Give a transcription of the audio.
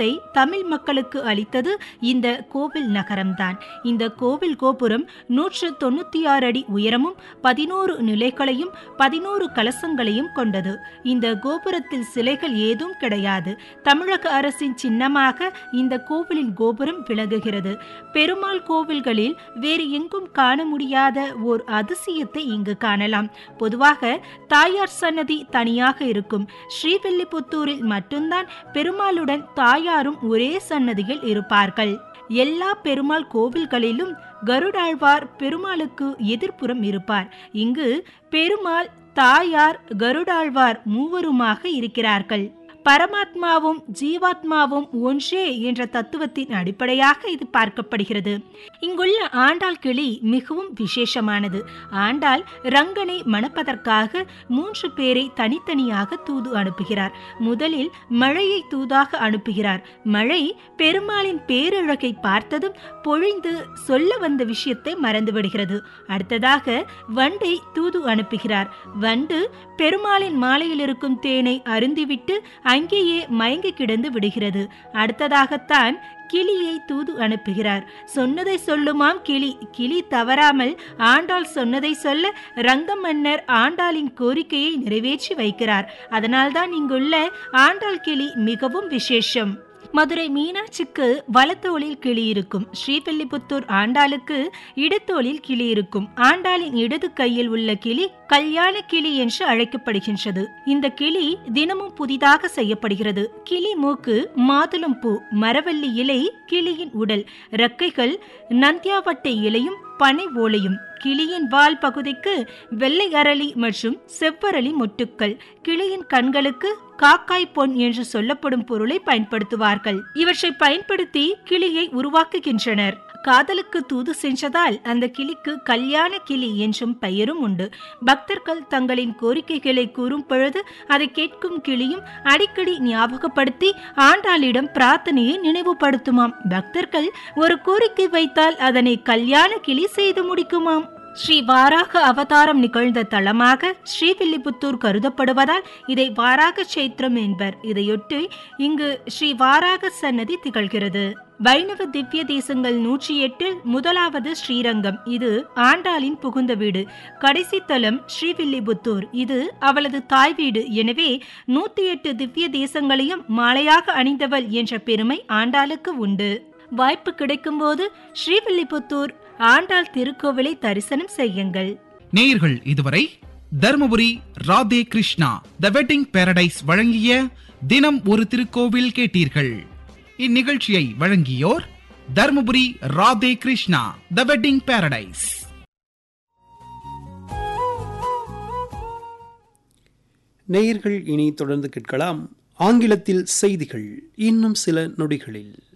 அதிசயத்தை தமிழ் மக்களுக்கு அளித்தது இந்த கோவில் நகரம்தான் இந்த கோவில் கோபுரம் நூற்று தொண்ணூத்தி ஆறு அடி உயரமும் பதினோரு நிலைகளையும் பதினோரு கலசங்களையும் கொண்டது இந்த கோபுரத்தில் சிலைகள் ஏதும் கிடையாது தமிழக அரசின் சின்னமாக இந்த கோவிலின் கோபுரம் விளங்குகிறது பெருமாள் கோவில்களில் வேறு எங்கும் காண முடியாத ஓர் அதிசயத்தை இங்கு காணலாம் பொதுவாக தாயார் சன்னதி தனியாக இருக்கும் ஸ்ரீவில்லிபுத்தூரில் மட்டும்தான் பெருமாளுடன் தாயாரும் ஒரே சன்னதியில் இருப்பார்கள் எல்லா பெருமாள் கோவில்களிலும் கருடாழ்வார் பெருமாளுக்கு எதிர்ப்புறம் இருப்பார் இங்கு பெருமாள் தாயார் கருடாழ்வார் மூவருமாக இருக்கிறார்கள் பரமாத்மாவும் ஜீவாத்மாவும் ஒன்றே என்ற தத்துவத்தின் அடிப்படையாக இது பார்க்கப்படுகிறது இங்குள்ள ஆண்டாள் கிளி மிகவும் விசேஷமானது ஆண்டாள் ரங்கனை மணப்பதற்காக மூன்று பேரை தனித்தனியாக தூது அனுப்புகிறார் முதலில் மழையை தூதாக அனுப்புகிறார் மழை பெருமாளின் பேரழகை பார்த்ததும் பொழிந்து சொல்ல வந்த விஷயத்தை மறந்துவிடுகிறது அடுத்ததாக வண்டை தூது அனுப்புகிறார் வண்டு பெருமாளின் மாலையில் இருக்கும் தேனை அருந்திவிட்டு அங்கேயே மயங்கி கிடந்து விடுகிறது அடுத்ததாகத்தான் கிளியை தூது அனுப்புகிறார் சொன்னதை சொல்லுமாம் கிளி கிளி தவறாமல் ஆண்டாள் சொன்னதை சொல்ல ரங்க மன்னர் ஆண்டாளின் கோரிக்கையை நிறைவேற்றி வைக்கிறார் அதனால்தான் இங்குள்ள ஆண்டாள் கிளி மிகவும் விசேஷம் மதுரை மீனாட்சிக்கு வலத்தோளில் கிளி இருக்கும் ஸ்ரீவில்லிபுத்தூர் ஆண்டாளுக்கு இடத்தோளில் கிளி இருக்கும் ஆண்டாளின் இடது கையில் உள்ள கிளி கல்யாண கிளி என்று அழைக்கப்படுகின்றது இந்த கிளி தினமும் புதிதாக செய்யப்படுகிறது கிளி மூக்கு மாதுளம் பூ மரவள்ளி இலை கிளியின் உடல் ரெக்கைகள் நந்தியாவட்டை இலையும் பனை ஓலையும் கிளியின் வால் பகுதிக்கு வெள்ளை அரளி மற்றும் செவ்வரளி மொட்டுக்கள் கிளியின் கண்களுக்கு காக்காய் பொன் என்று சொல்லப்படும் பொருளை பயன்படுத்துவார்கள் இவற்றை பயன்படுத்தி கிளியை உருவாக்குகின்றனர் காதலுக்கு தூது சென்றதால் அந்த கிளிக்கு கல்யாண கிளி என்றும் பெயரும் உண்டு பக்தர்கள் தங்களின் கோரிக்கைகளை கூறும் பொழுது அதை கேட்கும் கிளியும் அடிக்கடி ஞாபகப்படுத்தி ஆண்டாளிடம் பிரார்த்தனையை நினைவுபடுத்துமாம் பக்தர்கள் ஒரு கோரிக்கை வைத்தால் அதனை கல்யாண கிளி செய்து முடிக்குமாம் ஸ்ரீ வாராக அவதாரம் நிகழ்ந்த தலமாக ஸ்ரீவில்லிபுத்தூர் கருதப்படுவதால் இதை வாராக சேத்திரம் என்பர் இதையொட்டி இங்கு ஸ்ரீ வாராக சன்னதி திகழ்கிறது வைணவ திவ்ய தேசங்கள் நூற்றி எட்டில் முதலாவது ஸ்ரீரங்கம் இது ஆண்டாளின் புகுந்த வீடு கடைசி தலம் ஸ்ரீவில்லிபுத்தூர் இது அவளது தாய் வீடு எனவே நூத்தி எட்டு திவ்ய தேசங்களையும் மாலையாக அணிந்தவள் என்ற பெருமை ஆண்டாளுக்கு உண்டு வாய்ப்பு கிடைக்கும்போது ஸ்ரீவில்லிபுத்தூர் ஆண்டாள் திருக்கோவிலை தரிசனம் செய்யுங்கள் நேயர்கள் இதுவரை Dharmapuri Radhe Krishna the wedding paradise வழங்கிய தினம் ஒரு திருக்கோவில் கேட்டீர்கள் இந்நிகழ்ச்சியை வழங்கியோர் Dharmapuri Radhe Krishna the wedding paradise நேயர்கள் இனி தொடர்ந்து கேட்கலாம் ஆங்கிலத்தில் செய்திகள் இன்னும் சில நொடிகளில்